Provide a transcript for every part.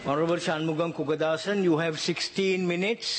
Honorable Shanmugam Kukadasan, you have 16 minutes.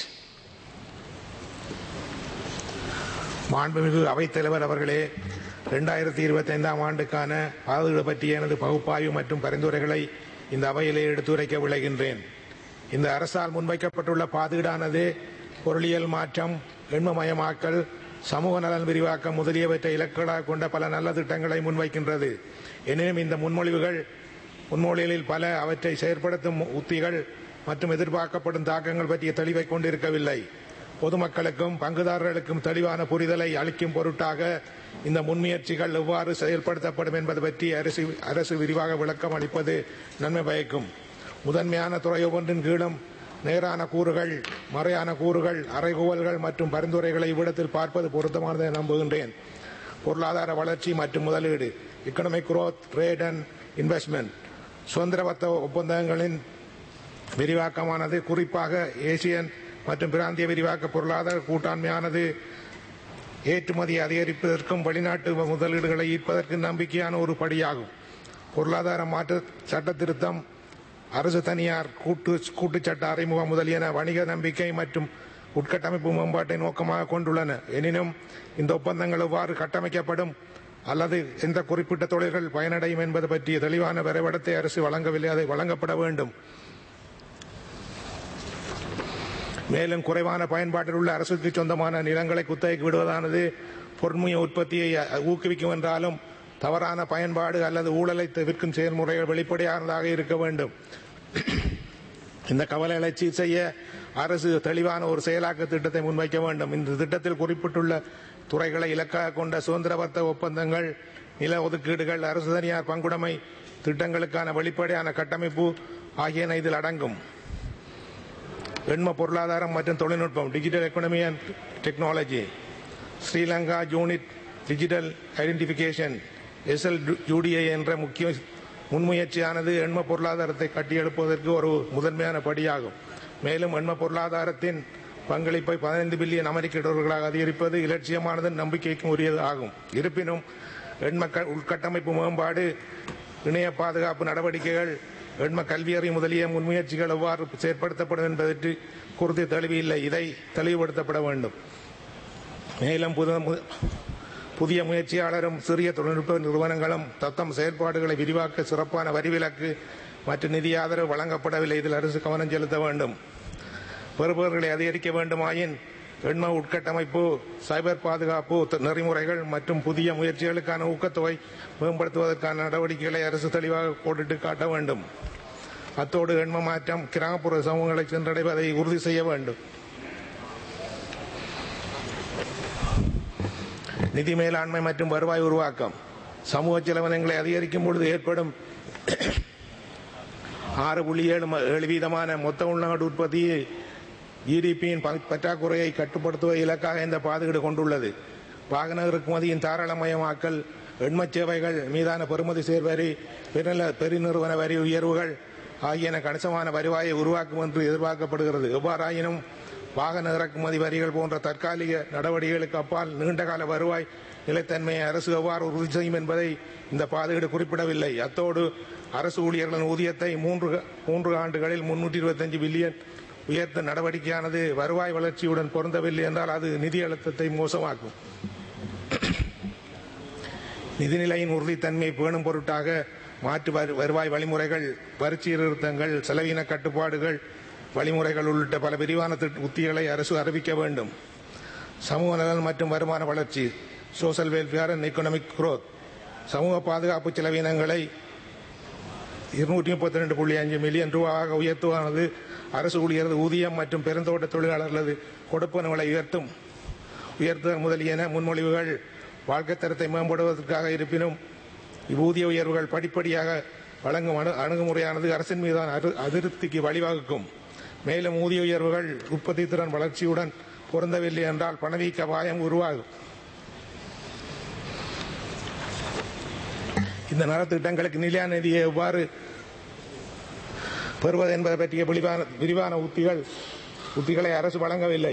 மாண்புமிகு அவைத்தலைவர் அவர்களே இரண்டாயிரத்தி இருபத்தி ஐந்தாம் ஆண்டுக்கான பாதுகாப்பு பற்றிய எனது பகுப்பாய்வு மற்றும் பரிந்துரைகளை இந்த அவையிலே எடுத்துரைக்க விளைகின்றேன் இந்த அரசால் முன்வைக்கப்பட்டுள்ள பாதுகாடானது பொருளியல் மாற்றம் எண்மமயமாக்கல் சமூக நலன் விரிவாக்கம் முதலியவற்றை இலக்குகளாக கொண்ட பல நல்ல திட்டங்களை முன்வைக்கின்றது எனினும் இந்த முன்மொழிவுகள் முன்மொழிகளில் பல அவற்றை செயற்படுத்தும் உத்திகள் மற்றும் எதிர்பார்க்கப்படும் தாக்கங்கள் பற்றிய தெளிவை கொண்டிருக்கவில்லை பொதுமக்களுக்கும் பங்குதாரர்களுக்கும் தெளிவான புரிதலை அளிக்கும் பொருட்டாக இந்த முன்முயற்சிகள் எவ்வாறு செயல்படுத்தப்படும் என்பது பற்றி அரசு அரசு விரிவாக விளக்கம் அளிப்பது நன்மை பயக்கும் முதன்மையான துறை ஒவ்வொன்றின் கீழும் நேரான கூறுகள் மறையான கூறுகள் அறைகூவல்கள் மற்றும் பரிந்துரைகளை இவ்விடத்தில் பார்ப்பது பொருத்தமானதை நம்புகின்றேன் பொருளாதார வளர்ச்சி மற்றும் முதலீடு economic growth trade and investment சுதந்திர வர்த்தக ஒப்பந்தங்களின் விரிவாக்கமானது குறிப்பாக ஏசியன் மற்றும் பிராந்திய விரிவாக்க பொருளாதார கூட்டாண்மையானது ஏற்றுமதி அதிகரிப்பதற்கும் வெளிநாட்டு முதலீடுகளை ஈர்ப்பதற்கு நம்பிக்கையான ஒரு படியாகும் பொருளாதார மாற்ற சட்ட திருத்தம் அரசு தனியார் கூட்டு கூட்டுச் சட்ட அறிமுகம் முதலியன வணிக நம்பிக்கை மற்றும் உட்கட்டமைப்பு மேம்பாட்டை நோக்கமாக கொண்டுள்ளன எனினும் இந்த ஒப்பந்தங்கள் எவ்வாறு கட்டமைக்கப்படும் அல்லது எந்த குறிப்பிட்ட தொழில்கள் பயனடையும் என்பது பற்றிய தெளிவான வரைபடத்தை அரசு வழங்கவில்லை அதை வழங்கப்பட வேண்டும் மேலும் குறைவான பயன்பாட்டில் உள்ள அரசுக்கு சொந்தமான நிலங்களை குத்தகைக்கு விடுவதானது பொன்முய உற்பத்தியை ஊக்குவிக்கும் என்றாலும் தவறான பயன்பாடு அல்லது ஊழலை தவிர்க்கும் செயல்முறைகள் வெளிப்படையானதாக இருக்க வேண்டும் இந்த கவலைகளை சீர் செய்ய அரசு தெளிவான ஒரு செயலாக்க திட்டத்தை முன்வைக்க வேண்டும் இந்த திட்டத்தில் குறிப்பிட்டுள்ள துறைகளை இலக்காக கொண்ட சுதந்திர வர்த்தக ஒப்பந்தங்கள் நில ஒதுக்கீடுகள் அரசு தனியார் பங்குடைமை திட்டங்களுக்கான வெளிப்படையான கட்டமைப்பு ஆகியன இதில் அடங்கும் எண்ம பொருளாதாரம் மற்றும் தொழில்நுட்பம் digital economy and technology Sri Lanka unit digital identification S L U D I என்ற முக்கிய முன்முயற்சியானது எண்ம பொருளாதாரத்தை கட்டியெழுப்புவதற்கு ஒரு முதன்மையான படியாகும் மேலும் எண்ம பொருளாதாரத்தின் பங்களிப்பை பதினைந்து பில்லியன் அமெரிக்க டாலர்களாக அதிகரிப்பது இலட்சியமானது நம்பிக்கைக்கும் உரியது ஆகும் இருப்பினும் எண்ம க- உள்கட்டமைப்பு மேம்பாடு இணைய பாதுகாப்பு நடவடிக்கைகள் எண்ம கல்வியறி முதலிய முன்முயற்சிகள் எவ்வாறு செயற்படுத்தப்படும் என்பதற்கு குறித்து தெளிவு இல்லை இதை தெளிவுபடுத்தப்பட வேண்டும் மேலும் புது மு- புதிய முயற்சியாளரும் சிறிய தொழில்நுட்ப நிறுவனங்களும் தத்தம் செயல்பாடுகளை விரிவாக்க சிறப்பான வரி விலக்கு மற்றும் நிதி ஆதரவு வழங்கப்படவில்லை இதில் அரசு கவனம் செலுத்த வேண்டும் பெறுபவர்களை அதிகரிக்க வேண்டுமாயின் எண்ம உட்கட்டமைப்பு சைபர் பாதுகாப்பு த- நெறிமுறைகள் மற்றும் புதிய முயற்சிகளுக்கான ஊக்கத்தொகை மேம்படுத்துவதற்கான நடவடிக்கைகளை அரசு தெளிவாக கோடிட்டு காட்ட வேண்டும் அத்தோடு எண்ம மாற்றம் கிராமப்புற சமூகங்களை சென்றடைவதை உறுதி செய்ய வேண்டும் நிதி மேலாண்மை மற்றும் வருவாய் உருவாக்கம் சமூக செலவினங்களை அதிகரிக்கும் பொழுது ஏற்படும் ஆறு புள்ளி ஏழு ம- ஏழு வீதமான மொத்த உள்நாட்டு உற்பத்தியை ஜிடிபியின் பற்றாக்குறையை கட்டுப்படுத்துவ இலக்காக இந்த பாதுகாடு கொண்டுள்ளது வாகன இறக்குமதியின் தாராளமயமாக்கல் எண்மச் சேவைகள் மீதான பெறுமதி சேர்வரி பெருநில பெருநிறுவன வரி உயர்வுகள் ஆகியன கணிசமான வருவாயை உருவாக்கும் என்று எதிர்பார்க்கப்படுகிறது எவ்வாறாயினும் வாகன இறக்குமதி வரிகள் போன்ற தற்காலிக நடவடிக்கைகளுக்கு அப்பால் நீண்டகால வருவாய் நிலைத்தன்மையை அரசு எவ்வாறு உறுதி செய்யும் என்பதை இந்த பாதுகாடு குறிப்பிடவில்லை அத்தோடு அரசு ஊழியர்களின் ஊதியத்தை மூன்று மூன்று ஆண்டுகளில் முன்னூற்றி இருபத்தஞ்சு பில்லியன் உயர்த்த நடவடிக்கையானது வருவாய் வளர்ச்சியுடன் பொருந்தவில்லை என்றால் அது நிதி அழுத்தத்தை மோசமாக்கும் நிதிநிலையின் உறுதித்தன்மையை பேணும் பொருட்டாக மாற்று வரு- வருவாய் வழிமுறைகள் வரி சீர்திருத்தங்கள் செலவின கட்டுப்பாடுகள் வழிமுறைகள் உள்ளிட்ட பல விரிவான திட்ட- உத்திகளை அரசு அறிவிக்க வேண்டும் சமூக நலன் மற்றும் வருமான வளர்ச்சி social welfare and economic growth சமூக பாதுகாப்பு செலவினங்களை இருநூற்றி முப்பத்தி ரெண்டு புள்ளி அஞ்சு மில்லியன் ரூபாவாக உயர்த்துவானது அரசு ஊழியரது ஊதியம் மற்றும் பெருந்தோட்ட தொழிலாளர்களது கொடுப்பனவுகளை உயர்த்தும் உயர்த்துதல் முதலியன முன்மொழிவுகள் வாழ்க்கை தரத்தை மேம்படுவதற்காக இருப்பினும் இவ்வூதிய உயர்வுகள் படிப்படியாக வழங்கும் அணு அணுகுமுறையானது அரசின் மீதான அரு- அதிருப்திக்கு வழிவகுக்கும் மேலும் ஊதிய உயர்வுகள் உற்பத்தி திறன் வளர்ச்சியுடன் பொருந்தவில்லை என்றால் பணவீக்க அபாயம் உருவாகும் இந்த நலத்திட்டங்களுக்கு நிலையான நிதியை எவ்வாறு பெறுவது என்பது பற்றிய விரிவான விரிவான உத்திகள் உத்திகளை அரசு வழங்கவில்லை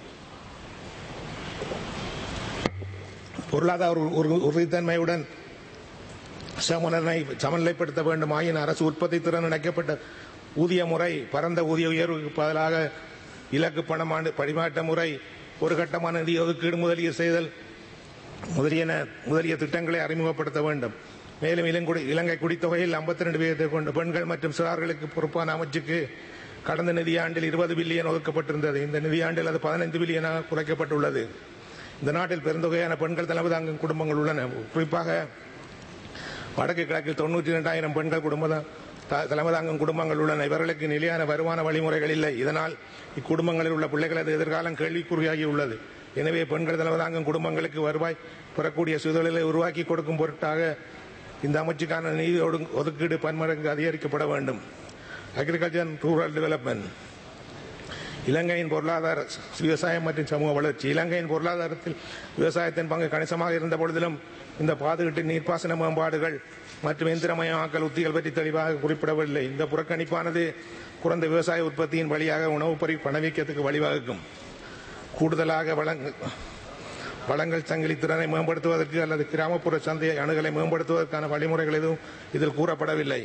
பொருளாதார உறு- உறு- உறுதித்தன்மையுடன் சமநிலை சமநிலைப்படுத்த வேண்டும் ஆயின் அரசு உற்பத்தி திறன் இணைக்கப்பட்ட ஊதிய முறை பரந்த ஊதிய உயர்வுக்கு பதிலாக இலக்கு பணமாண்டு பரிமாற்ற முறை ஒரு கட்டமான நிதி ஒதுக்கீடு முதலிய செய்தல் முதலியன முதலிய திட்டங்களை அறிமுகப்படுத்த வேண்டும் மேலும் இளங்குடி இலங்கை குடித்தொகையில் 52 ரெண்டு வீதத்தை கொண்ட பெண்கள் மற்றும் சிறார்களுக்கு பொறுப்பான அமைச்சுக்கு கடந்த நிதியாண்டில் இருபது பில்லியன் ஒதுக்கப்பட்டிருந்தது இந்த நிதியாண்டில் அது பதினைந்து பில்லியனாக குறைக்கப்பட்டுள்ளது இந்த நாட்டில் பெருந்தொகையான பெண்கள் தலைமை தாங்கும் குடும்பங்கள் உள்ளன குறிப்பாக வடக்கு கிழக்கில் தொண்ணூற்றி இரண்டாயிரம் பெண்கள் குடும்ப த- தலைமை தாங்கும் குடும்பங்கள் உள்ளன இவர்களுக்கு நிலையான வருமான வழிமுறைகள் இல்லை இதனால் இக்குடும்பங்களில் உள்ள பிள்ளைகளது எதிர்காலம் கேள்விக்குறியாகி உள்ளது எனவே பெண்கள் தலைமை தாங்கும் குடும்பங்களுக்கு வருவாய் பெறக்கூடிய சூழலை உருவாக்கி கொடுக்கும் பொருட்டாக இந்த அமைச்சுக்கான நிதி ஒடு- ஒதுக்கீடு பன்மடங்கு அதிகரிக்கப்பட வேண்டும் அக்ரிகல்ச்சர் ரூரல் டெவலப்மெண்ட் இலங்கையின் பொருளாதார விவசாயம் மற்றும் சமூக வளர்ச்சி இலங்கையின் பொருளாதாரத்தில் விவசாயத்தின் பங்கு கணிசமாக இருந்த பொழுதிலும் இந்த பாதுகாட்டு நீர்ப்பாசன மேம்பாடுகள் மற்றும் எந்திரமயமாக்கல் உத்திகள் பற்றி தெளிவாக குறிப்பிடவில்லை இந்த புறக்கணிப்பானது குறைந்த விவசாய உற்பத்தியின் வழியாக உணவுப் பொருள் பணவீக்கத்துக்கு வழிவகுக்கும் கூடுதலாக வழங்க வளங்கள் சங்கிலி திறனை மேம்படுத்துவதற்கு அல்லது கிராமப்புற சந்தை அணுகலை மேம்படுத்துவதற்கான வழிமுறைகள் எதுவும் இதில் கூறப்படவில்லை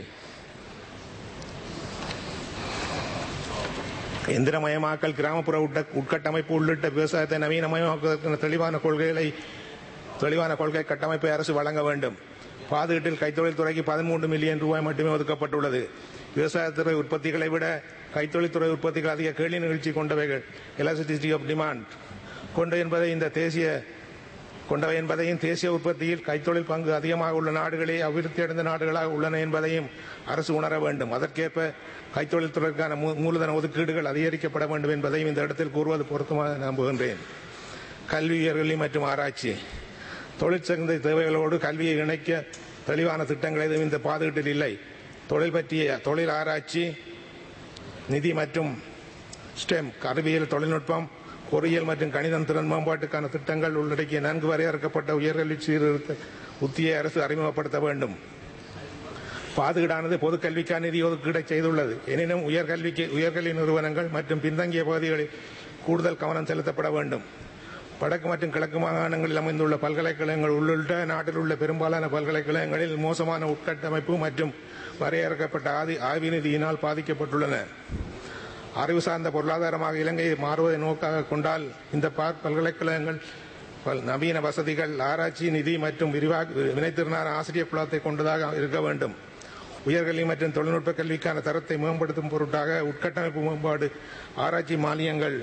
எந்திரமயமாக்கல் கிராமப்புற உட்ட- உட்கட்டமைப்பு உள்ளிட்ட விவசாயத்தை நவீனமயமாக்குவதற்கான தெளிவான கொள்கைகளை தெளிவான கொள்கை கட்டமைப்பை அரசு வழங்க வேண்டும் பாதுகாட்டில் கைத்தொழில் துறைக்கு பதிமூன்று மில்லியன் ரூபாய் மட்டுமே ஒதுக்கப்பட்டுள்ளது விவசாயத்துறை உற்பத்திகளை விட கைத்தொழில்துறை உற்பத்திகள் அதிக கேள்வி நிகழ்ச்சி கொண்டவைகள் எலக்ட்ரிசிட்டி ஆஃப் டிமாண்ட் கொண்டு என்பதை இந்த தேசிய கொண்டவை என்பதையும் தேசிய உற்பத்தியில் கைத்தொழில் பங்கு அதிகமாக உள்ள நாடுகளே அபிவிருத்தி அடைந்த நாடுகளாக உள்ளன என்பதையும் அரசு உணர வேண்டும் அதற்கேற்ப கைத்தொழில் துறைக்கான மூ- மூலதன ஒதுக்கீடுகள் அதிகரிக்கப்பட வேண்டும் என்பதையும் இந்த இடத்தில் கூறுவது பொருத்தமாக நம்புகின்றேன் கல்வி உயர்கல்வி மற்றும் ஆராய்ச்சி தொழிற்சந்தை தேவைகளோடு கல்வியை இணைக்க தெளிவான திட்டங்கள் எதுவும் இந்த பாதுகாட்டில் இல்லை தொழில் பற்றிய தொழில் ஆராய்ச்சி நிதி மற்றும் ஸ்டெம் அறிவியல் தொழில்நுட்பம் பொறியியல் மற்றும் கணிதம் திறன் மேம்பாட்டுக்கான திட்டங்கள் உள்ளடக்கிய நன்கு வரையறுக்கப்பட்ட உயர்கல்வி சீர்திருத்த உத்தியை அரசு அறிமுகப்படுத்த வேண்டும் பாதுகாடானது பொதுக் கல்விக்கான நிதி ஒதுக்கீடை செய்துள்ளது எனினும் உயர்கல்விக்கு உயர்கல்வி நிறுவனங்கள் மற்றும் பின்தங்கிய பகுதிகளில் கூடுதல் கவனம் செலுத்தப்பட வேண்டும் வடக்கு மற்றும் கிழக்கு மாகாணங்களில் அமைந்துள்ள பல்கலைக்கழகங்கள் உள்ளிட்ட நாட்டில் உள்ள பெரும்பாலான பல்கலைக்கழகங்களில் மோசமான உட்கட்டமைப்பு மற்றும் வரையறுக்கப்பட்ட ஆதி ஆய்வு நிதியினால் பாதிக்கப்பட்டுள்ளன அறிவு சார்ந்த பொருளாதாரமாக இலங்கை மாறுவதை நோக்காக கொண்டால் இந்த பார் பல்கலைக்கழகங்கள் பல் நவீன வசதிகள் ஆராய்ச்சி நிதி மற்றும் விரிவாக வினைத்திறனான ஆசிரியர் புலத்தை கொண்டதாக இருக்க வேண்டும் உயர்கல்வி மற்றும் தொழில்நுட்ப கல்விக்கான தரத்தை மேம்படுத்தும் பொருட்டாக உட்கட்டமைப்பு மேம்பாடு ஆராய்ச்சி மானியங்கள்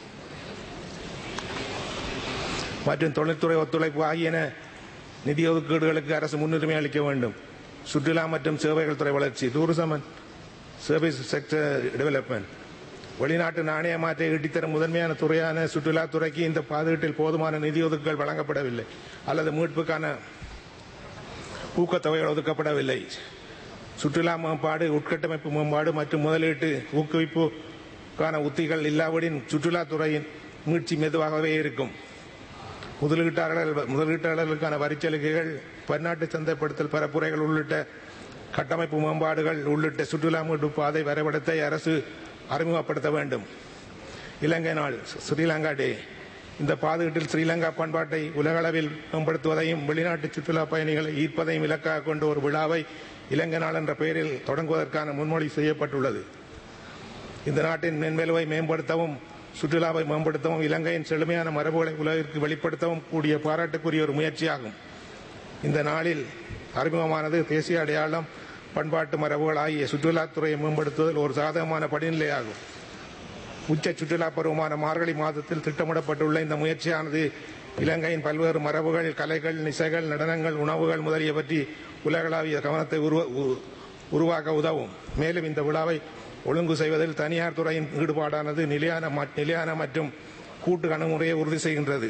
மற்றும் தொழில்துறை ஒத்துழைப்பு ஆகியன நிதி ஒதுக்கீடுகளுக்கு அரசு முன்னுரிமை அளிக்க வேண்டும் சுற்றுலா மற்றும் சேவைகள் துறை வளர்ச்சி tourism and service sector development வெளிநாட்டு நாணய மாற்றை ஈட்டித்தரும் முதன்மையான துறையான சுற்றுலாத்துறைக்கு இந்த பாதுகாட்டில் போதுமான நிதி ஒதுக்கீடுகள் வழங்கப்படவில்லை அல்லது மீட்புக்கான ஊக்கத்தொகைகள் ஒதுக்கப்படவில்லை சுற்றுலா மேம்பாடு உட்கட்டமைப்பு மேம்பாடு மற்றும் முதலீட்டு ஊக்குவிப்புக்கான உத்திகள் இல்லாவிடின் சுற்றுலாத்துறையின் மீட்சி மெதுவாகவே இருக்கும் முதலீட்டாளர்கள் முதலீட்டாளர்களுக்கான வரிச்சலுகைகள் பன்னாட்டு சந்தைப்படுத்தல் பரப்புரைகள் உள்ளிட்ட கட்டமைப்பு மேம்பாடுகள் உள்ளிட்ட சுற்றுலா மீட்பு பாதை வரைபடத்தை அரசு அறிமுகப்படுத்த வேண்டும் இலங்கை நாள் ஸ்ரீலங்கா டே இந்த பாதுகாட்டில் ஸ்ரீலங்கா பண்பாட்டை உலகளவில் மேம்படுத்துவதையும் வெளிநாட்டு சுற்றுலா பயணிகளை ஈர்ப்பதையும் இலக்காக கொண்ட ஒரு விழாவை இலங்கை நாள் என்ற பெயரில் தொடங்குவதற்கான முன்மொழி செய்யப்பட்டுள்ளது இந்த நாட்டின் மென்மேலுவை மேம்படுத்தவும் சுற்றுலாவை மேம்படுத்தவும் இலங்கையின் செழுமையான மரபுகளை உலகிற்கு வெளிப்படுத்தவும் கூடிய பாராட்டுக்குரிய ஒரு முயற்சியாகும் இந்த நாளில் அறிமுகமானது தேசிய அடையாளம் பண்பாட்டு மரபுகள் ஆகிய சுற்றுலாத்துறையை மேம்படுத்துவதில் ஒரு சாதகமான படிநிலையாகும் உச்ச சுற்றுலா பருவமான மார்கழி மாதத்தில் திட்டமிடப்பட்டுள்ள இந்த முயற்சியானது இலங்கையின் பல்வேறு மரபுகள் கலைகள் இசைகள் நடனங்கள் உணவுகள் முதலியவற்றி உலகளாவிய கவனத்தை உருவ- உ- உருவாக்க உதவும் மேலும் இந்த விழாவை ஒழுங்கு செய்வதில் தனியார் துறையின் ஈடுபாடானது நிலையான ம- நிலையான மற்றும் கூட்டு அணுகுமுறையை உறுதி செய்கின்றது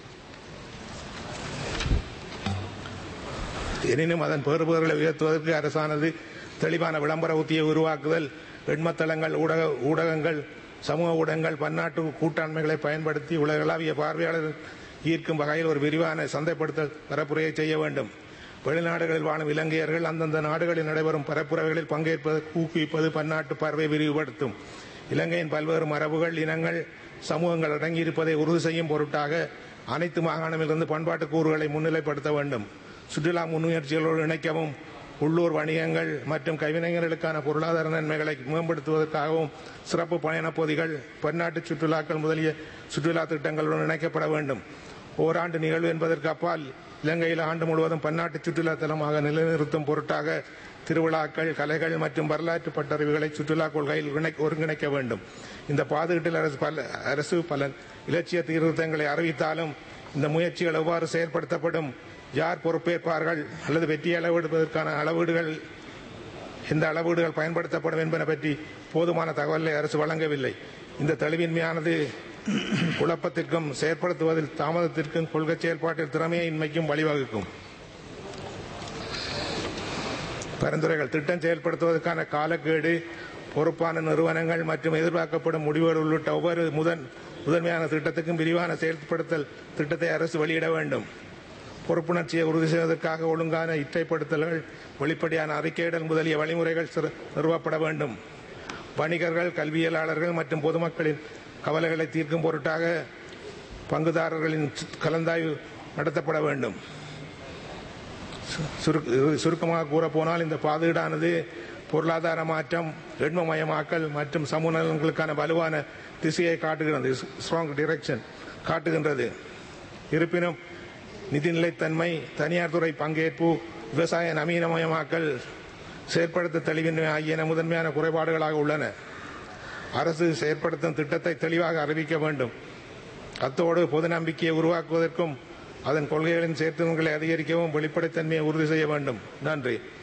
எனினும் அதன் பெறுபவர்களை உயர்த்துவதற்கு அரசானது தெளிவான விளம்பர உத்தியை உருவாக்குதல் எண்மத்தளங்கள் ஊடக ஊடகங்கள் சமூக ஊடகங்கள் பன்னாட்டு கூட்டாண்மைகளை பயன்படுத்தி உலகளாவிய பார்வையாளர் ஈர்க்கும் வகையில் ஒரு விரிவான சந்தைப்படுத்தல் பரப்புரையை செய்ய வேண்டும் வெளிநாடுகளில் வாழும் இலங்கையர்கள் அந்தந்த நாடுகளில் நடைபெறும் பரப்புரைகளில் பங்கேற்பதற்கு ஊக்குவிப்பது பன்னாட்டு பார்வையை விரிவுபடுத்தும் இலங்கையின் பல்வேறு மரபுகள் இனங்கள் சமூகங்கள் அடங்கியிருப்பதை உறுதி செய்யும் பொருட்டாக அனைத்து மாகாணமிலிருந்து பண்பாட்டு கூறுகளை முன்னிலைப்படுத்த வேண்டும் சுற்றுலா முன்முயற்சிகளோடு இணைக்கவும் உள்ளூர் வணிகங்கள் மற்றும் கைவினைஞர்களுக்கான பொருளாதார நன்மைகளை மேம்படுத்துவதற்காகவும் சிறப்பு பயணப் பொதிகள் பன்னாட்டு சுற்றுலாக்கள் முதலிய சுற்றுலா திட்டங்களுடன் இணைக்கப்பட வேண்டும் ஓராண்டு நிகழ்வு என்பதற்கு அப்பால் இலங்கையில் ஆண்டு முழுவதும் பன்னாட்டு சுற்றுலா தலமாக நிலைநிறுத்தும் பொருட்டாக திருவிழாக்கள் கலைகள் மற்றும் வரலாற்று பட்டறிவுகளை சுற்றுலா கொள்கையில் இணை- ஒருங்கிணைக்க வேண்டும் இந்த பாதுகாட்டில் அரசு பல அரசு பல இலட்சிய தீர்த்தங்களை அறிவித்தாலும் இந்த முயற்சிகள் எவ்வாறு செயற்படுத்தப்படும் யார் பொறுப்பேற்பார்கள் அல்லது வெற்றி அளவிடுவதற்கான அளவீடுகள் எந்த அளவீடுகள் பயன்படுத்தப்படும் என்பன பற்றி போதுமான தகவலை அரசு வழங்கவில்லை இந்த தெளிவின்மையானது குழப்பத்திற்கும் செயற்படுத்துவதில் தாமதத்திற்கும் கொள்கை செயல்பாட்டில் திறமையின்மைக்கும் வழிவகுக்கும் பரிந்துரைகள் திட்டம் செயல்படுத்துவதற்கான காலக்கேடு பொறுப்பான நிறுவனங்கள் மற்றும் எதிர்பார்க்கப்படும் முடிவுகள் உள்ளிட்ட ஒவ்வொரு முதன் முதன்மையான திட்டத்துக்கும் விரிவான செயல்படுத்தல் திட்டத்தை அரசு வெளியிட வேண்டும் பொறுப்புணர்ச்சியை உறுதி செய்வதற்காக ஒழுங்கான இற்றைப்படுத்தல்கள் வெளிப்படையான அறிக்கையிடல் முதலிய வழிமுறைகள் சிறு- நிறுவப்பட வேண்டும் வணிகர்கள் கல்வியலாளர்கள் மற்றும் பொதுமக்களின் கவலைகளை தீர்க்கும் பொருட்டாக பங்குதாரர்களின் கலந்தாய்வு நடத்தப்பட வேண்டும் சுருக்க- சுருக்கமாக கூற போனால் இந்த பாதுகாடானது பொருளாதார மாற்றம் எண்மமயமாக்கல் மற்றும் சமூக நலன்களுக்கான வலுவான திசையை காட்டுகிறது ஸ்ட்ராங் டிரெக்ஷன் காட்டுகின்றது இருப்பினும் நிதிநிலைத்தன்மை தனியார் துறை பங்கேற்பு விவசாய நவீனமயமாக்கல் செயற்படுத்த தெளிவின்மை ஆகியன முதன்மையான குறைபாடுகளாக உள்ளன அரசு செயற்படுத்தும் திட்டத்தை தெளிவாக அறிவிக்க வேண்டும் அத்தோடு பொது நம்பிக்கையை உருவாக்குவதற்கும் அதன் கொள்கைகளின் சேர்த்துகளை அதிகரிக்கவும் வெளிப்படைத்தன்மையை உறுதி செய்ய வேண்டும் நன்றி